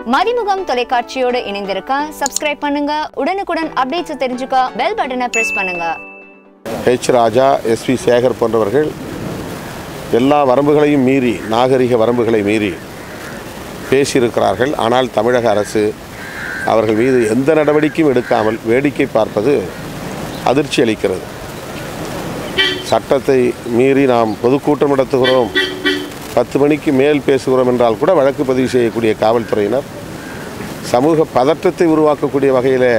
மதிமுகம் தொலைக்காட்சியோடு இணைந்திருக்க சப்ஸ்கிரைப் பண்ணுங்க உடனுக்குடன் அப்டேட்ஸ் தெரிஞ்சுக்க பெல் பட்டனை பிரஸ் பண்ணுங்க ஹெச் ராஜா எஸ்வி சேகர் போன்றவர்கள் எல்லா வரம்புகளையும் மீறி நாகரிக வரம்புகளை மீறி பேசியிருக்கிறார்கள் ஆனால் தமிழக அரசு அவர்கள் மீது எந்த நடவடிக்கையும் எடுக்காமல் வேடிக்கை பார்ப்பது அதிர்ச்சி அளிக்கிறது சட்டத்தை மீறி நாம் பொதுக்கூட்டம் நடத்துகிறோம் பத்து மணிக்கு மேல் பேசுகிறோம் என்றால் கூட வழக்கு பதிவு செய்யக்கூடிய காவல்துறையினர் சமூக பதற்றத்தை உருவாக்கக்கூடிய வகையில்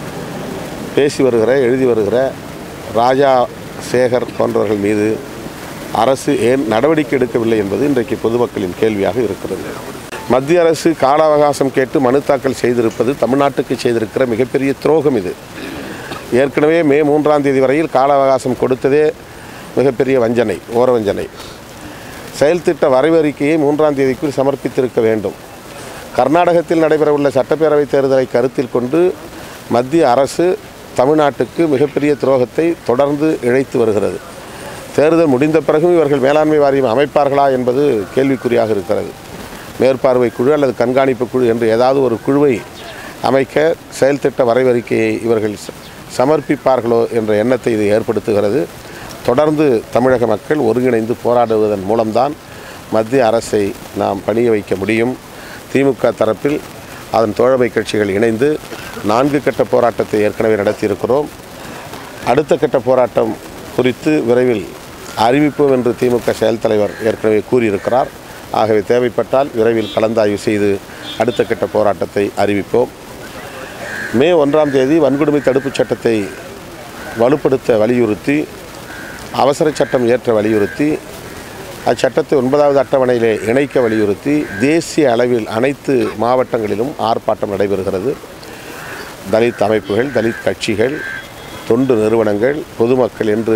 பேசி வருகிற எழுதி வருகிற ராஜா சேகர் போன்றவர்கள் மீது அரசு ஏன் நடவடிக்கை எடுக்கவில்லை என்பது இன்றைக்கு பொதுமக்களின் கேள்வியாக இருக்கிறது மத்திய அரசு கால அவகாசம் கேட்டு மனு தாக்கல் செய்திருப்பது தமிழ்நாட்டுக்கு செய்திருக்கிற மிகப்பெரிய துரோகம் இது ஏற்கனவே மே மூன்றாம் தேதி வரையில் கால அவகாசம் கொடுத்ததே மிகப்பெரிய வஞ்சனை ஓரவஞ்சனை செயல் திட்ட வரைவறிக்கையை மூன்றாம் தேதிக்குள் சமர்ப்பித்திருக்க வேண்டும் கர்நாடகத்தில் நடைபெறவுள்ள சட்டப்பேரவைத் தேர்தலை கருத்தில் கொண்டு மத்திய அரசு தமிழ்நாட்டுக்கு மிகப்பெரிய துரோகத்தை தொடர்ந்து இழைத்து வருகிறது தேர்தல் முடிந்த பிறகும் இவர்கள் மேலாண்மை வாரியம் அமைப்பார்களா என்பது கேள்விக்குறியாக இருக்கிறது மேற்பார்வை குழு அல்லது கண்காணிப்பு குழு என்று ஏதாவது ஒரு குழுவை அமைக்க செயல் திட்ட வரைவறிக்கையை இவர்கள் ச- சமர்ப்பிப்பார்களோ என்ற எண்ணத்தை இது ஏற்படுத்துகிறது தொடர்ந்து தமிழக மக்கள் ஒருங்கிணைந்து போராடுவதன் மூலம்தான் மத்திய அரசை நாம் பணிய வைக்க முடியும் திமுக தரப்பில் அதன் தோழமை கட்சிகள் இணைந்து நான்கு கட்ட போராட்டத்தை ஏற்கனவே நடத்தியிருக்கிறோம் அடுத்த கட்ட போராட்டம் குறித்து விரைவில் அறிவிப்போம் என்று திமுக செயல் தலைவர் ஏற்கனவே கூறியிருக்கிறார் ஆகவே தேவைப்பட்டால் விரைவில் கலந்தாய்வு செய்து அடுத்த கட்ட போராட்டத்தை அறிவிப்போம் மே ஒன்றாம் தேதி வன்கொடுமை தடுப்புச் சட்டத்தை வலுப்படுத்த வலியுறுத்தி அவசர சட்டம் ஏற்ற வலியுறுத்தி அச்சட்டத்தை ஒன்பதாவது அட்டவணையிலே இணைக்க வலியுறுத்தி தேசிய அளவில் அனைத்து மாவட்டங்களிலும் ஆர்ப்பாட்டம் நடைபெறுகிறது தலித் அமைப்புகள் தலித் கட்சிகள் தொண்டு நிறுவனங்கள் பொதுமக்கள் என்று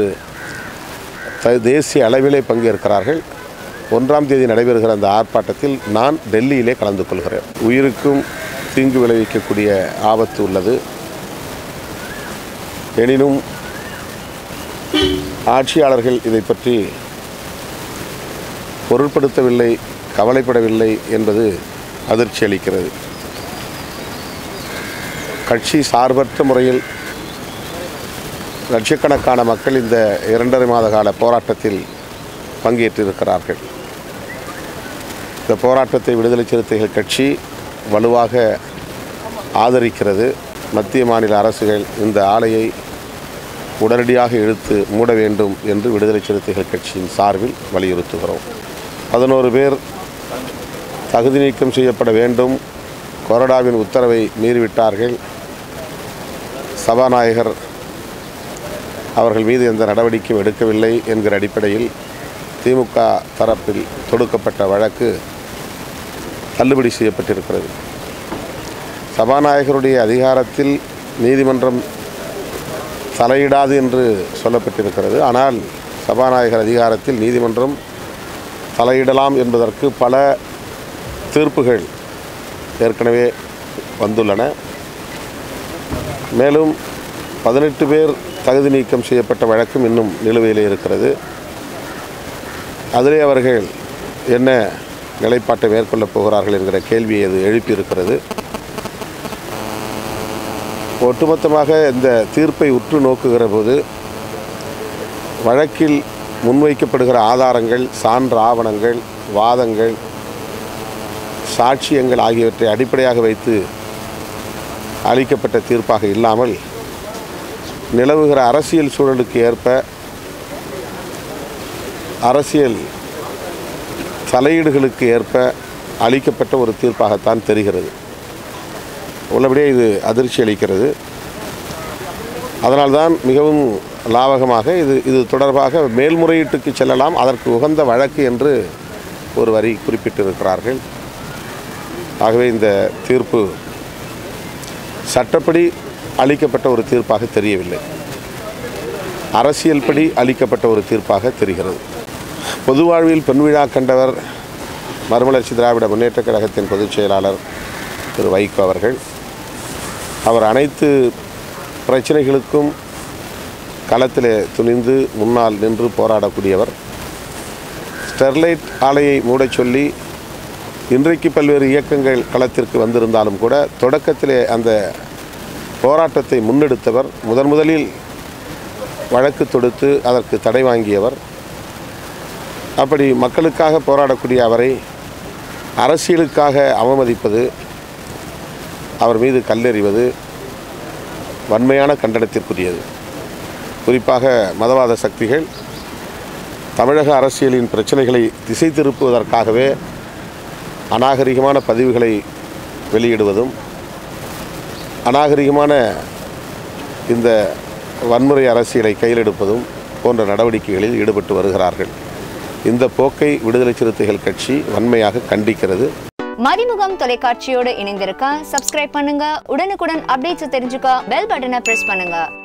த- தேசிய அளவிலே பங்கேற்கிறார்கள் ஒன்றாம் தேதி நடைபெறுகிற அந்த ஆர்ப்பாட்டத்தில் நான் டெல்லியிலே கலந்து கொள்கிறேன் உயிருக்கும் தீங்கு விளைவிக்கக்கூடிய ஆபத்து உள்ளது எனினும் ஆட்சியாளர்கள் இதை பற்றி பொருட்படுத்தவில்லை கவலைப்படவில்லை என்பது அதிர்ச்சி அளிக்கிறது கட்சி சார்பற்ற முறையில் லட்சக்கணக்கான மக்கள் இந்த இரண்டரை மாத கால போராட்டத்தில் பங்கேற்றிருக்கிறார்கள் இந்த போராட்டத்தை விடுதலை சிறுத்தைகள் கட்சி வலுவாக ஆதரிக்கிறது மத்திய மாநில அரசுகள் இந்த ஆலையை உடனடியாக இழுத்து மூட வேண்டும் என்று விடுதலை சிறுத்தைகள் கட்சியின் சார்பில் வலியுறுத்துகிறோம் பதினோரு பேர் தகுதி நீக்கம் செய்யப்பட வேண்டும் கொறடாவின் உத்தரவை மீறிவிட்டார்கள் சபாநாயகர் அவர்கள் மீது எந்த நடவடிக்கையும் எடுக்கவில்லை என்கிற அடிப்படையில் திமுக தரப்பில் தொடுக்கப்பட்ட வழக்கு தள்ளுபடி செய்யப்பட்டிருக்கிறது சபாநாயகருடைய அதிகாரத்தில் நீதிமன்றம் தலையிடாது என்று சொல்லப்பட்டிருக்கிறது ஆனால் சபாநாயகர் அதிகாரத்தில் நீதிமன்றம் தலையிடலாம் என்பதற்கு பல தீர்ப்புகள் ஏற்கனவே வந்துள்ளன மேலும் பதினெட்டு பேர் தகுதி நீக்கம் செய்யப்பட்ட வழக்கும் இன்னும் நிலுவையில் இருக்கிறது அதிலே அவர்கள் என்ன நிலைப்பாட்டை மேற்கொள்ளப் போகிறார்கள் என்கிற கேள்வியை அது எழுப்பியிருக்கிறது ஒட்டுமொத்தமாக இந்த தீர்ப்பை உற்று நோக்குகிற போது வழக்கில் முன்வைக்கப்படுகிற ஆதாரங்கள் சான்று ஆவணங்கள் வாதங்கள் சாட்சியங்கள் ஆகியவற்றை அடிப்படையாக வைத்து அளிக்கப்பட்ட தீர்ப்பாக இல்லாமல் நிலவுகிற அரசியல் சூழலுக்கு ஏற்ப அரசியல் தலையீடுகளுக்கு ஏற்ப அளிக்கப்பட்ட ஒரு தீர்ப்பாகத்தான் தெரிகிறது உள்ளபடியே இது அதிர்ச்சி அளிக்கிறது அதனால்தான் மிகவும் லாவகமாக இது இது தொடர்பாக மேல்முறையீட்டுக்கு செல்லலாம் அதற்கு உகந்த வழக்கு என்று ஒரு வரி குறிப்பிட்டிருக்கிறார்கள் ஆகவே இந்த தீர்ப்பு சட்டப்படி அளிக்கப்பட்ட ஒரு தீர்ப்பாக தெரியவில்லை அரசியல்படி அளிக்கப்பட்ட ஒரு தீர்ப்பாக தெரிகிறது பொது வாழ்வில் பெண் விழா கண்டவர் மறுமலர்ச்சி திராவிட முன்னேற்றக் கழகத்தின் பொதுச் செயலாளர் திரு வைகோ அவர்கள் அவர் அனைத்து பிரச்சனைகளுக்கும் களத்திலே துணிந்து முன்னால் நின்று போராடக்கூடியவர் ஸ்டெர்லைட் ஆலையை மூடச் சொல்லி இன்றைக்கு பல்வேறு இயக்கங்கள் களத்திற்கு வந்திருந்தாலும் கூட தொடக்கத்திலே அந்த போராட்டத்தை முன்னெடுத்தவர் முதன் முதலில் வழக்கு தொடுத்து அதற்கு தடை வாங்கியவர் அப்படி மக்களுக்காக போராடக்கூடிய அவரை அரசியலுக்காக அவமதிப்பது அவர் மீது கல்லெறிவது வன்மையான கண்டனத்திற்குரியது குறிப்பாக மதவாத சக்திகள் தமிழக அரசியலின் பிரச்சனைகளை திசை திருப்புவதற்காகவே அநாகரிகமான பதிவுகளை வெளியிடுவதும் அநாகரிகமான இந்த வன்முறை அரசியலை கையிலெடுப்பதும் போன்ற நடவடிக்கைகளில் ஈடுபட்டு வருகிறார்கள் இந்த போக்கை விடுதலை சிறுத்தைகள் கட்சி வன்மையாக கண்டிக்கிறது மதிமுகம் தொலைக்காட்சியோடு இணைந்திருக்க சப்ஸ்கிரைப் பண்ணுங்க உடனுக்குடன் அப்டேட்ஸ் தெரிஞ்சுக்க பெல் பட்டனை பிரஸ் பண்ணுங்க